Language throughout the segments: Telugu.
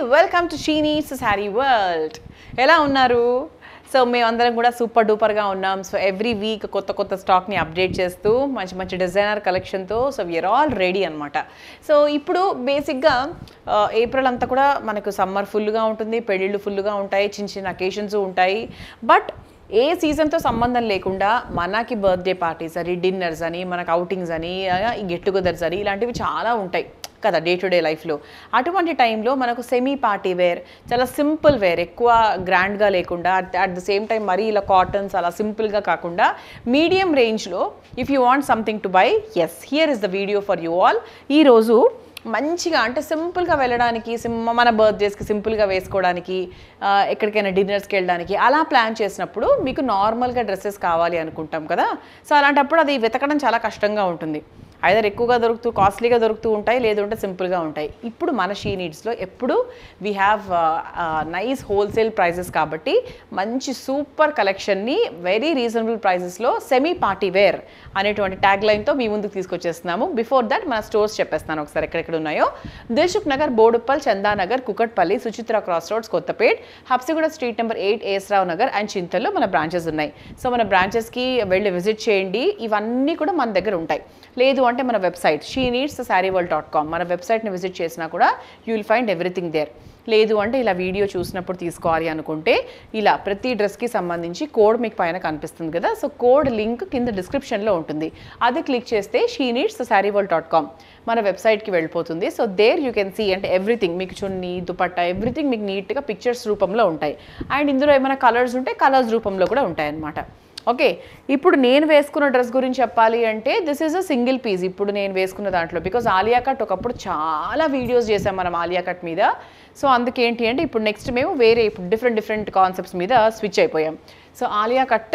welcome to she needs Saree world ఎలా ఉన్నారు సో మేమందరం కూడా సూపర్ డూపర్గా ఉన్నాం సో ఎవ్రీ వీక్ కొత్త కొత్త స్టాక్ని అప్డేట్ చేస్తూ మంచి మంచి డిజైనర్ కలెక్షన్తో సో వీఆర్ ఆల్ రెడీ అనమాట సో ఇప్పుడు బేసిక్గా ఏప్రిల్ అంతా కూడా మనకు సమ్మర్ ఫుల్గా ఉంటుంది పెళ్ళిళ్ళు ఫుల్గా ఉంటాయి చిన్న చిన్న అకేషన్స్ ఉంటాయి బట్ ఏ సీజన్తో సంబంధం లేకుండా మనకి బర్త్డే పార్టీస్ అని డిన్నర్స్ అని మనకు అవుటింగ్స్ అని గెట్ టుగెదర్స్ అని ఇలాంటివి చాలా ఉంటాయి కదా డే టు డే లైఫ్లో అటువంటి టైంలో మనకు సెమీ పార్టీ వేర్ చాలా సింపుల్ వేర్ ఎక్కువ గ్రాండ్గా లేకుండా అట్ ద సేమ్ టైం మరీ ఇలా కాటన్స్ అలా సింపుల్గా కాకుండా మీడియం రేంజ్లో if you want something to buy yes here is the video for you all ఈరోజు మంచిగా అంటే సింపుల్గా వెళ్ళడానికి సిమ్ మన బర్త్డేస్కి సింపుల్గా వేసుకోవడానికి ఆ, ఎక్కడికైనా డిన్నర్స్కి వెళ్ళడానికి అలా ప్లాన్ చేసినప్పుడు మీకు నార్మల్గా డ్రెస్సెస్ కావాలి అనుకుంటాం కదా సో అలాంటప్పుడు అది వెతకడం చాలా కష్టంగా ఉంటుంది ఐదర్ ఎక్కువగా దొరుకుతూ కాస్ట్లీగా దొరుకుతూ ఉంటాయి లేదంటే సింపుల్గా ఉంటాయి ఇప్పుడు మన షీ నీడ్స్లో ఎప్పుడు we have nice wholesale prices కాబట్టి మంచి సూపర్ కలెక్షన్ని వెరీ రీజనబుల్ ప్రైజెస్లో సెమీ పార్టీ వేర్ అనేటువంటి ట్యాగ్ లైన్తో మీ ముందుకు తీసుకొచ్చేస్తున్నాము బిఫోర్ దట్ మన స్టోర్స్ చెప్పేస్తాను ఒకసారి ఎక్కడెక్కడ ఉన్నాయో Dilsukh Nagar Boduppal Chandanagar Kukatpally Suchitra cross roads Kothapet Habsiguda street number eight ఏస్రావు నగర్ అండ్ చింతల్లో మన బ్రాంచెస్ ఉన్నాయి సో మన బ్రాంచెస్కి వెళ్ళి విజిట్ చేయండి ఇవన్నీ కూడా మన దగ్గర ఉంటాయి లేదు అంటే మన website she needs Saree world dot com మన వెబ్సైట్ని విజిట్ చేసినా కూడా you will find everything there లేదు అంటే ఇలా వీడియో చూసినప్పుడు తీసుకోవాలి అనుకుంటే ఇలా ప్రతి డ్రెస్కి సంబంధించి కోడ్ మీకు పైన కనిపిస్తుంది కదా సో కోడ్ లింక్ కింద డిస్క్రిప్షన్లో ఉంటుంది అది క్లిక్ చేస్తే she needs Saree world dot com మన వెబ్సైట్కి వెళ్ళిపోతుంది so there you can see అంటే ఎవ్రీథింగ్ మీకు చున్నీ దుపట్టా ఎవ్రీథింగ్ మీకు నీట్గా పిక్చర్స్ రూపంలో ఉంటాయి అండ్ ఇందులో ఏమైనా కలర్స్ ఉంటే కలర్స్ రూపంలో కూడా ఉంటాయి అన్నమాట ఓకే ఇప్పుడు నేను వేసుకున్న డ్రెస్ గురించి చెప్పాలి అంటే this is a single piece ఇప్పుడు నేను వేసుకున్న దాంట్లో బికాజ్ ఆలియా కట్ ఒకప్పుడు చాలా వీడియోస్ చేసాం మనం ఆలియా కట్ మీద సో అందుకేంటి అంటే ఇప్పుడు నెక్స్ట్ మేము వేరే ఇప్పుడు డిఫరెంట్ డిఫరెంట్ కాన్సెప్ట్స్ మీద స్విచ్ అయిపోయాం సో ఆలియా కట్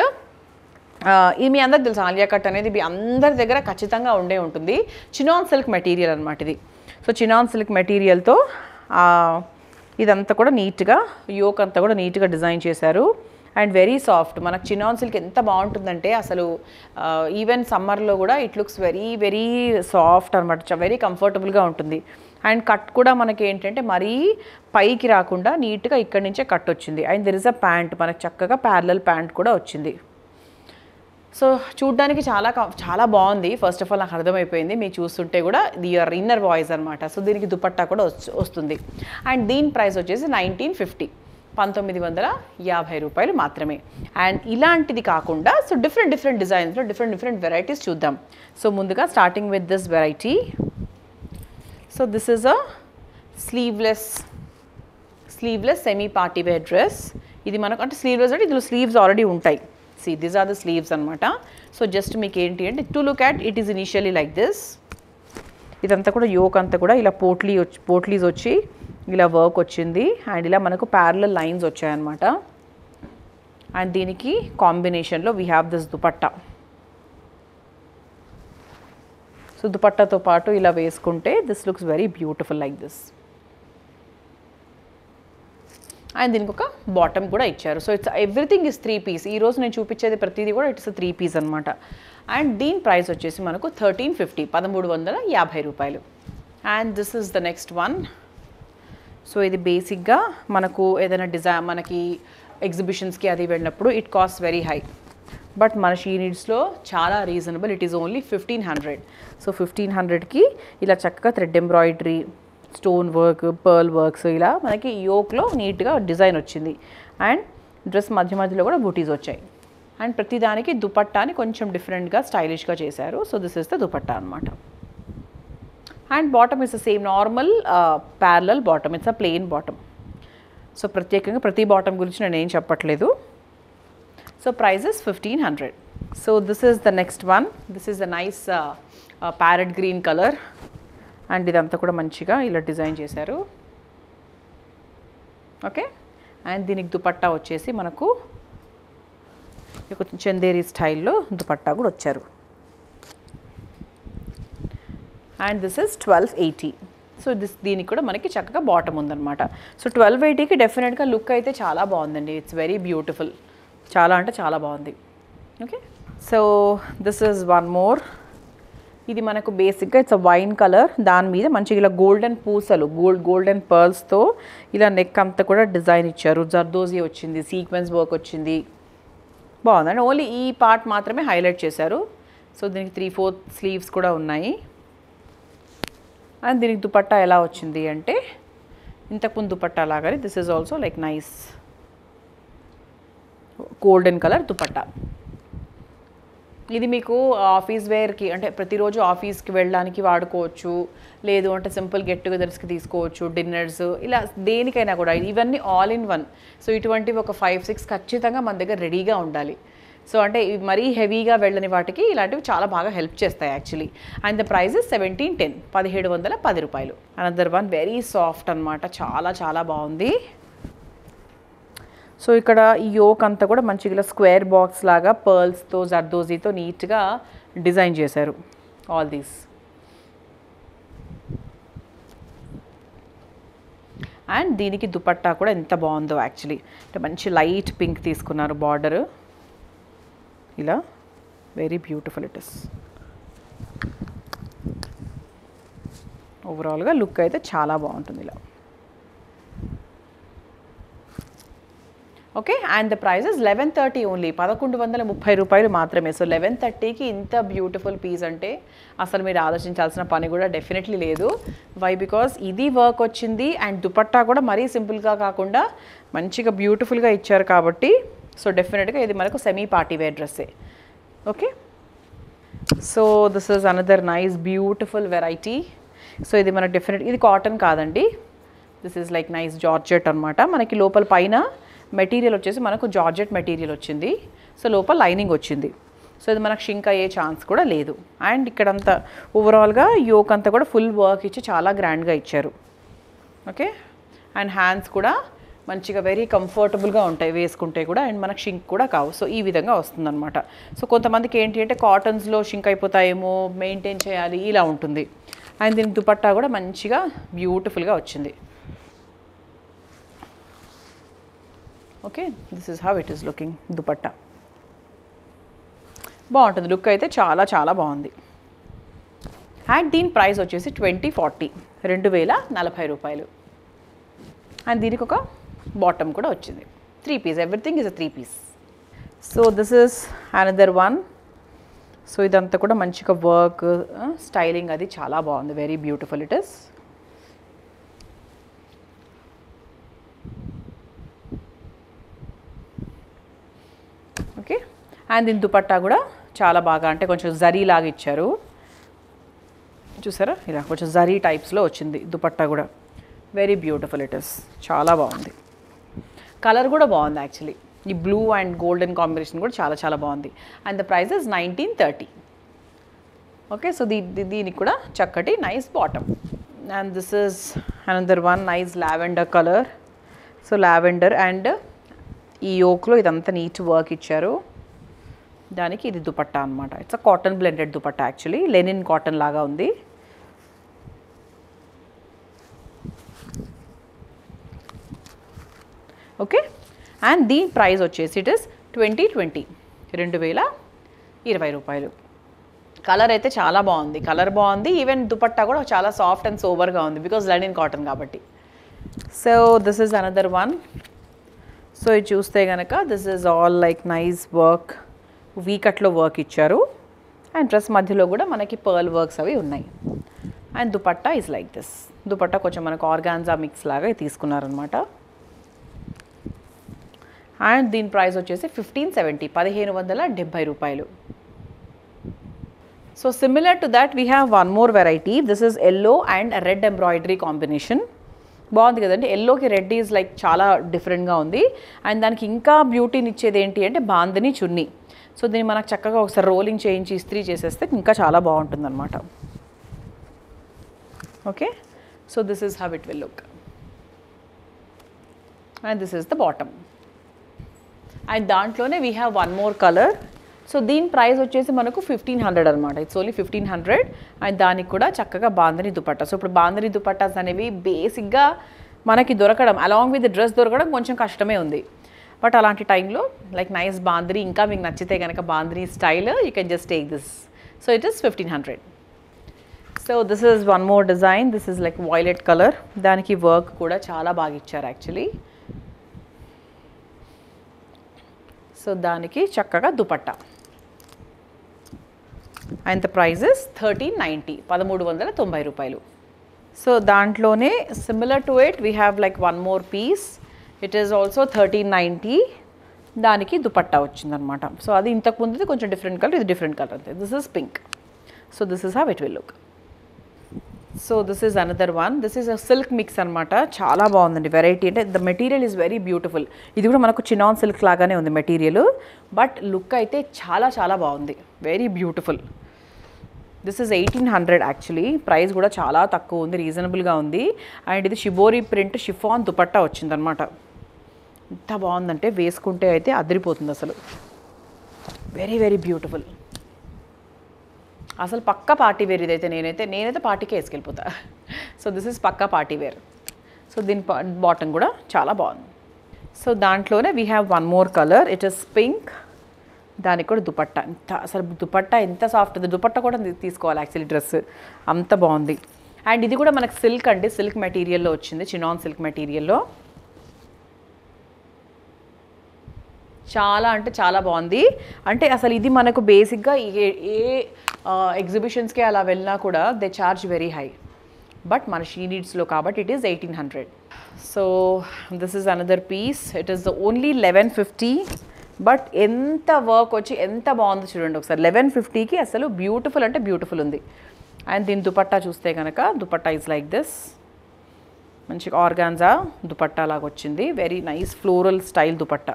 ఆ, ఇది మీ అందరికి తెలుసు ఆలియా కట్ అనేది మీ అందరి దగ్గర ఖచ్చితంగా ఉండే ఉంటుంది చినాన్ సిల్క్ మెటీరియల్ అనమాట ఇది సో చినాన్ సిల్క్ మెటీరియల్తో ఇదంతా కూడా నీట్గా యోక్ అంతా కూడా నీట్గా డిజైన్ చేశారు అండ్ వెరీ సాఫ్ట్ మనకు చినాన్ సిల్క్ ఎంత బాగుంటుందంటే అసలు ఈవెన్ సమ్మర్లో కూడా it looks very very soft అనమాట వెరీ కంఫర్టబుల్గా ఉంటుంది అండ్ కట్ కూడా మనకి ఏంటంటే మరీ పైకి రాకుండా నీట్గా ఇక్కడి నుంచే కట్ వచ్చింది and there is a pant మనకు చక్కగా ప్యారలల్ ప్యాంట్ కూడా వచ్చింది సో చూడ్డానికి చాలా క- చాలా బాగుంది ఫస్ట్ ఆఫ్ ఆల్ నాకు అర్థమైపోయింది మీరు చూస్తుంటే కూడా ది యువర్ ఇన్నర్ వాయిస్ అనమాట సో దీనికి దుపట్టా కూడా వచ్- వస్తుంది అండ్ దీని ప్రైస్ వచ్చేసి నైన్టీన్ ఫిఫ్టీ పంతొమ్మిది వందల యాభై రూపాయలు మాత్రమే అండ్ ఇలాంటిది కాకుండా సో డిఫరెంట్ డిఫరెంట్ డిజైన్స్లో డిఫరెంట్ డిఫరెంట్ వెరైటీస్ చూద్దాం సో ముందుగా starting with this variety so this is a sleeveless sleeveless semi party wear dress ఇది మనకు అంటే స్లీవ్లెస్ అంటే ఇందులో స్లీవ్స్ ఆల్రెడీ ఉంటాయి see this are the sleeves అనమాట సో జస్ట్ మీకు ఏంటి అంటే to look at it is initially like this ఇదంతా కూడా యోక్ అంతా కూడా ఇలా పోట్లీ వచ్చి పోట్లీస్ వచ్చి ఇలా వర్క్ వచ్చింది అండ్ ఇలా మనకు ప్యారల లైన్స్ వచ్చాయన్నమాట అండ్ దీనికి కాంబినేషన్లో we have this dupatta so దుపట్టాతో పాటు ఇలా వేసుకుంటే this looks very beautiful like this and దీనికి ఒక బాటమ్ కూడా ఇచ్చారు so it's everything is three piece ఈ రోజు నేను చూపించేది ప్రతిదీ కూడా ఇట్స్ త్రీ పీస్ అనమాట అండ్ దీని ప్రైస్ వచ్చేసి మనకు థర్టీన్ ఫిఫ్టీ పదమూడు వందల యాభై రూపాయలు and this is the next one so ఇది బేసిక్గా మనకు ఏదైనా డిజైన్ మనకి ఎగ్జిబిషన్స్కి అది వెళ్ళినప్పుడు it cost very high but మన షీ నీడ్స్లో చాలా reasonable it is only fifteen hundred so fifteen హండ్రెడ్కి ఇలా చక్కగా thread embroidery stone work pearl works ఇలా మనకి యోక్లో నీట్గా డిజైన్ వచ్చింది అండ్ డ్రెస్ మధ్య మధ్యలో కూడా బూటీస్ వచ్చాయి అండ్ ప్రతిదానికి దుపట్టాని కొంచెం డిఫరెంట్గా స్టైలిష్గా చేశారు so this is the dupatta అనమాట and bottom is the same normal parallel bottom it's a plain bottom so ప్రత్యేకంగా ప్రతి బాటమ్ గురించి నేను ఏం చెప్పట్లేదు so price is fifteen hundred so this is the next one this is the nice parrot green colour and ఇదంతా కూడా మంచిగా ఇలా డిజైన్ చేశారు ఓకే అండ్ దీనికి దుపట్టా వచ్చేసి మనకు ఒక చందేరి స్టైల్లో దుపట్టా కూడా వచ్చారు and this is twelve eighty so this దీనికి కూడా మనకి చక్కగా బాటమ్ ఉందన్నమాట సో ట్వెల్వ్ ఎయిటీకి డెఫినెట్గా లుక్ అయితే చాలా బాగుందండి ఇట్స్ వెరీ బ్యూటిఫుల్ చాలా అంటే చాలా బాగుంది okay so this is one more ఇది మనకు బేసిక్గా ఇట్స్ వైన్ కలర్ దాని మీద మంచిగా ఇలా గోల్డెన్ పూసలు గోల్డ్ గోల్డెన్ పర్ల్స్తో ఇలా నెక్ అంతా కూడా డిజైన్ ఇచ్చారు జర్దోజీ వచ్చింది సీక్వెన్స్ వర్క్ వచ్చింది బాగుందండి ఓన్లీ ఈ పార్ట్ మాత్రమే హైలైట్ చేశారు సో దీనికి త్రీ ఫోర్త్ స్లీవ్స్ కూడా ఉన్నాయి అండ్ దీనికి దుపట్టా ఎలా వచ్చింది అంటే ఇంతకుముందు దుపట్టా లాగానే this is also like nice golden colour dupatta ఇది మీకు ఆఫీస్ వేర్కి అంటే ప్రతిరోజు ఆఫీస్కి వెళ్ళడానికి వాడుకోవచ్చు లేదు అంటే సింపుల్ గెట్ టుగెదర్స్కి తీసుకోవచ్చు డిన్నర్స్ ఇలా దేనికైనా కూడా ఇవన్నీ ఆల్ ఇన్ వన్ సో ఇటువంటివి ఒక ఫైవ్ సిక్స్ ఖచ్చితంగా మన దగ్గర రెడీగా ఉండాలి సో అంటే ఇవి మరీ హెవీగా వెళ్ళని వాటికి ఇలాంటివి చాలా బాగా హెల్ప్ చేస్తాయి actually and the price seventeen ten పదిహేడు వందల పది రూపాయలు అనదర్ వన్ వెరీ సాఫ్ట్ అనమాట చాలా చాలా బాగుంది సో ఇక్కడ ఈ యోక్ అంతా కూడా మంచిగా ఇలా స్క్వేర్ బాక్స్ లాగా పర్ల్స్తో జర్దోజీతో నీట్గా డిజైన్ చేశారు ఆల్ దీస్ అండ్ దీనికి దుపట్టా కూడా ఎంత బాగుందో యాక్చువల్లీ అంటే మంచి లైట్ పింక్ తీసుకున్నారు బార్డర్ ఇలా వెరీ బ్యూటిఫుల్ ఇట్ ఇస్ ఓవరాల్గా లుక్ అయితే చాలా బాగుంటుంది ఇలా okay and the prices eleven thirty only పదకొండు వందల ముప్పై రూపాయలు మాత్రమే సో లెవెన్ థర్టీకి ఇంత బ్యూటిఫుల్ పీస్ అంటే అసలు మీరు ఆలోచించాల్సిన పని కూడా డెఫినెట్లీ లేదు వై బికాస్ ఇది వర్క్ వచ్చింది అండ్ దుపట్టా కూడా మరీ సింపుల్గా కాకుండా మంచిగా బ్యూటిఫుల్గా ఇచ్చారు కాబట్టి సో డెఫినెట్గా ఇది మనకు సెమీ పార్టీ వేర్ డ్రెస్సే okay so this is another nice beautiful variety so ఇది మన డిఫరెంట్ ఇది కాటన్ కాదండి this is like nice georgette అనమాట మనకి లోపల పైన మెటీరియల్ వచ్చేసి మనకు జార్జెట్ మెటీరియల్ వచ్చింది సో లోపల లైనింగ్ వచ్చింది సో ఇది మనకు షింక్ అయ్యే ఛాన్స్ కూడా లేదు అండ్ ఇక్కడంతా ఓవరాల్గా యోక్ అంతా కూడా ఫుల్ వర్క్ ఇచ్చి చాలా గ్రాండ్గా ఇచ్చారు ఓకే అండ్ హ్యాండ్స్ కూడా మంచిగా వెరీ కంఫర్టబుల్గా ఉంటాయి వేసుకుంటే కూడా అండ్ మనకు షింక్ కూడా కావు సో ఈ విధంగా వస్తుందన్నమాట సో కొంతమందికి ఏంటి అంటే కాటన్స్లో షింక్ అయిపోతాయేమో మెయింటైన్ చేయాలి ఇలా ఉంటుంది అండ్ దీనికి దుపట్టా కూడా మంచిగా బ్యూటిఫుల్గా వచ్చింది okay this is how it is looking dupatta బాగుంటుంది లుక్ అయితే చాలా చాలా బాగుంది అండ్ దీని ప్రైస్ వచ్చేసి ట్వంటీ ఫార్టీ రెండు వేల నలభై రూపాయలు అండ్ దీనికి ఒక బాటమ్ కూడా వచ్చింది three piece everything is a three piece so this is another one so ఇదంతా కూడా మంచిగా వర్క్ స్టైలింగ్ అది చాలా బాగుంది very beautiful it is okay and దీని దుపట్టా కూడా చాలా బాగా అంటే కొంచెం జరీ లాగా ఇచ్చారు చూసారా ఇలా కొంచెం జరీ టైప్స్లో వచ్చింది దుపట్టా కూడా వెరీ బ్యూటిఫుల్ ఇట్ ఇస్ చాలా బాగుంది కలర్ కూడా బాగుంది యాక్చువల్లీ ఈ బ్లూ అండ్ గోల్డెన్ కాంబినేషన్ కూడా చాలా చాలా బాగుంది and the prices nineteen thirty okay so దీ దీ- దీనికి కూడా చక్కటి nice bottom and this is another one nice lavender colour so lavender and ఈ యోక్లో ఇదంతా నీట్ వర్క్ ఇచ్చారు దానికి ఇది దుపట్టా అనమాట it's a cotton blended dupatta actually linen cotton లాగా ఉంది ఓకే అండ్ దీని ప్రైస్ వచ్చేసి ఇట్ ఇస్ ట్వంటీ ట్వంటీ రెండు వేల ఇరవై రూపాయలు కలర్ అయితే చాలా బాగుంది కలర్ బాగుంది ఈవెన్ దుపట్టా కూడా చాలా సాఫ్ట్ అండ్ సోబర్గా ఉంది బికాజ్ లెనిన్ కాటన్ కాబట్టి so this is another one so ఇది చూస్తే కనుక this is all like nice work వీకట్లో వర్క్ ఇచ్చారు అండ్ డ్రెస్ మధ్యలో కూడా మనకి పర్ల్ వర్క్స్ అవి ఉన్నాయి and dupatta is like this dupatta కొంచెం మనకు ఆర్గాన్జా మిక్స్ లాగా తీసుకున్నారనమాట అండ్ దీని ప్రైస్ వచ్చేసి ఫిఫ్టీన్ సెవెంటీ పదిహేను వందల డెబ్బై రూపాయలు so similar to that we have one more variety this is yellow and red embroidery combination బాగుంది కదండి ఎల్లోకి రెడ్ ఈజ్ లైక్ చాలా డిఫరెంట్గా ఉంది అండ్ దానికి ఇంకా బ్యూటీని ఇచ్చేది ఏంటి అంటే బాందని చున్నీ సో దీన్ని మనకు చక్కగా ఒకసారి రోలింగ్ చేయించి ఇస్త్రీ చేసేస్తే ఇంకా చాలా బాగుంటుంది అనమాట okay so this is how it will look and this is the bottom and దాంట్లోనే we have one more colour so దీని ప్రైస్ వచ్చేసి మనకు ఫిఫ్టీన్ హండ్రెడ్ అనమాట it's only fifteen hundred and దానికి కూడా చక్కగా బాందని దుపట్టా సో ఇప్పుడు బాందని దుపట్టాస్ అనేవి బేసిక్గా మనకి దొరకడం అలాంగ్ విత్ డ్రెస్ దొరకడం కొంచెం కష్టమే ఉంది బట్ అలాంటి టైంలో లైక్ నైస్ బాంద్రీ ఇంకా మీకు నచ్చితే కనుక బాంద్రీ style you can just take this so it is fifteen hundred so this is one more design this is like violet colour దానికి వర్క్ కూడా చాలా బాగా ఇచ్చారు యాక్చువల్లీ సో దానికి చక్కగా dupatta and the prices thirteen ninety పదమూడు వందల తొంభై రూపాయలు సో దాంట్లోనే similar to it we have like one more piece it is also thirteen ninety దానికి దుపట్టా వచ్చిందనమాట సో అది ఇంతకు ముందుది కొంచెం డిఫరెంట్ కలర్ ఇది డిఫరెంట్ కలర్ అంతే this is pink so this is have it will look so this is another one this is a silk mix అనమాట చాలా బాగుందండి వెరైటీ అంటే the material is very beautiful ఇది కూడా మనకు చినాన్ సిల్క్ లాగానే ఉంది మెటీరియల్ బట్ లుక్ అయితే చాలా చాలా బాగుంది very beautiful this is eighteen hundred actually price కూడా చాలా తక్కువ ఉంది రీజనబుల్గా ఉంది అండ్ ఇది షిబోరి ప్రింట్ షిఫాన్ దుపట్టా వచ్చిందనమాట ఎంత బాగుందంటే వేసుకుంటే అయితే అదిరిపోతుంది అసలు వెరీ వెరీ బ్యూటిఫుల్ అసలు పక్క పార్టీ వేర్ ఇదైతే నేనైతే నేనైతే పార్టీకే వేసుకెళ్ళిపోతా సో దిస్ ఇస్ పక్కా పార్టీ వేర్ సో దీని బాటమ్ కూడా చాలా బాగుంది సో దాంట్లోనే we have one more colour it is pink దానికి కూడా దుపట్టా ఎంత అసలు దుపట్టా ఎంత సాఫ్ట్ ఉంది దుపట్టా కూడా తీ- తీసుకోవాలి యాక్చువల్లీ డ్రెస్ అంత బాగుంది అండ్ ఇది కూడా మనకు సిల్క్ అండి సిల్క్ మెటీరియల్లో వచ్చింది చినాన్ సిల్క్ మెటీరియల్లో చాలా అంటే చాలా బాగుంది అంటే అసలు ఇది మనకు బేసిక్గా ఏ ఏ ఎగ్జిబిషన్స్కి అలా వెళ్ళినా కూడా they charge very high but మన షీ నీడ్స్లో కాబట్టి it is eighteen hundred so this is another piece it is the only eleven fifty but ఎంత వర్క్ వచ్చి ఎంత బాగుందో చూడండి ఒకసారి లెవెన్ ఫిఫ్టీకి అసలు బ్యూటిఫుల్ అంటే బ్యూటిఫుల్ ఉంది అండ్ దీని దుపట్టా చూస్తే కనుక దుపట్టా ఇస్ లైక్ దిస్ మంచిగా ఆర్గాన్జా దుపట్టా లాగా వచ్చింది very nice floral style dupatta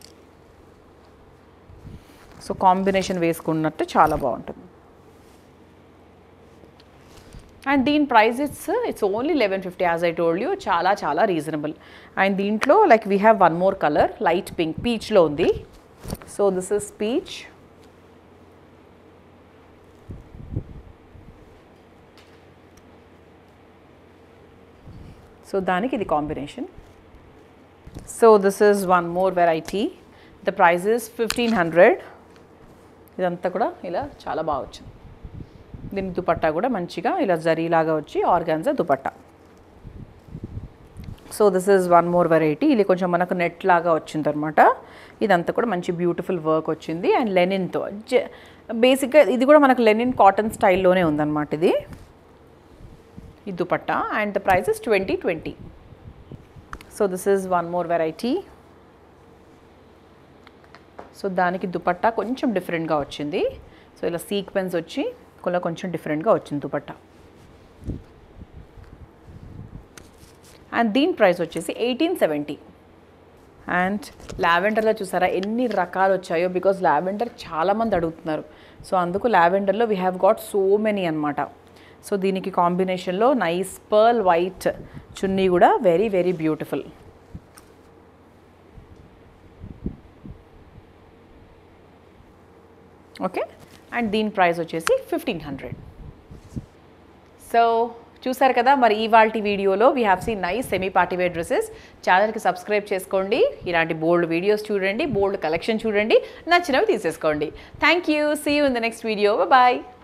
so combination వేసుకున్నట్టు చాలా బాగుంటుంది అండ్ దీని price it's it's only eleven fifty as I told you చాలా చాలా రీజనబుల్ అండ్ దీంట్లో like we have one more colour light pink పీచ్లో ఉంది so this is peach so దానికి ఇది combination so this is one more variety the price is fifteen hundred ఇదంతా కూడా ఇలా చాలా బాగా వచ్చింది దీని దుపట్టా కూడా మంచిగా ఇలా జరీలాగా వచ్చి organza dupatta so this is one more variety ఇది కొంచెం మనకు నెట్ లాగా వచ్చింది అనమాట ఇదంతా కూడా మంచి బ్యూటిఫుల్ వర్క్ వచ్చింది అండ్ లెనిన్తో బేసిక్గా ఇది కూడా మనకు లెనిన్ కాటన్ స్టైల్లోనే ఉందన్నమాట ఇది ఈ dupatta and the price is twenty twenty so this is one more variety so దానికి దుపట్టా కొంచెం డిఫరెంట్గా వచ్చింది సో ఇలా సీక్వెన్స్ వచ్చి కూడా కొంచెం డిఫరెంట్గా వచ్చింది దుపట్టా అండ్ దీని ప్రైస్ వచ్చేసి ఎయిటీన్ సెవెంటీ అండ్ లావెండర్లో చూసారా ఎన్ని రకాలు వచ్చాయో బికాజ్ లావెండర్ చాలామంది అడుగుతున్నారు సో అందుకు లావెండర్లో we have got so many అనమాట సో దీనికి కాంబినేషన్లో నైస్ పర్ల్ వైట్ చున్నీ కూడా very very beautiful okay and దీని ప్రైస్ వచ్చేసి ఫిఫ్టీన్ హండ్రెడ్ సో చూసారు కదా మరి ఇవాళ వీడియోలో we have see nice semi party wear dresses ఛానల్కి సబ్స్క్రైబ్ చేసుకోండి ఇలాంటి బోల్డ్ వీడియోస్ చూడండి బోల్డ్ కలెక్షన్ చూడండి నచ్చినవి తీసేసుకోండి thank you see you in the next video bye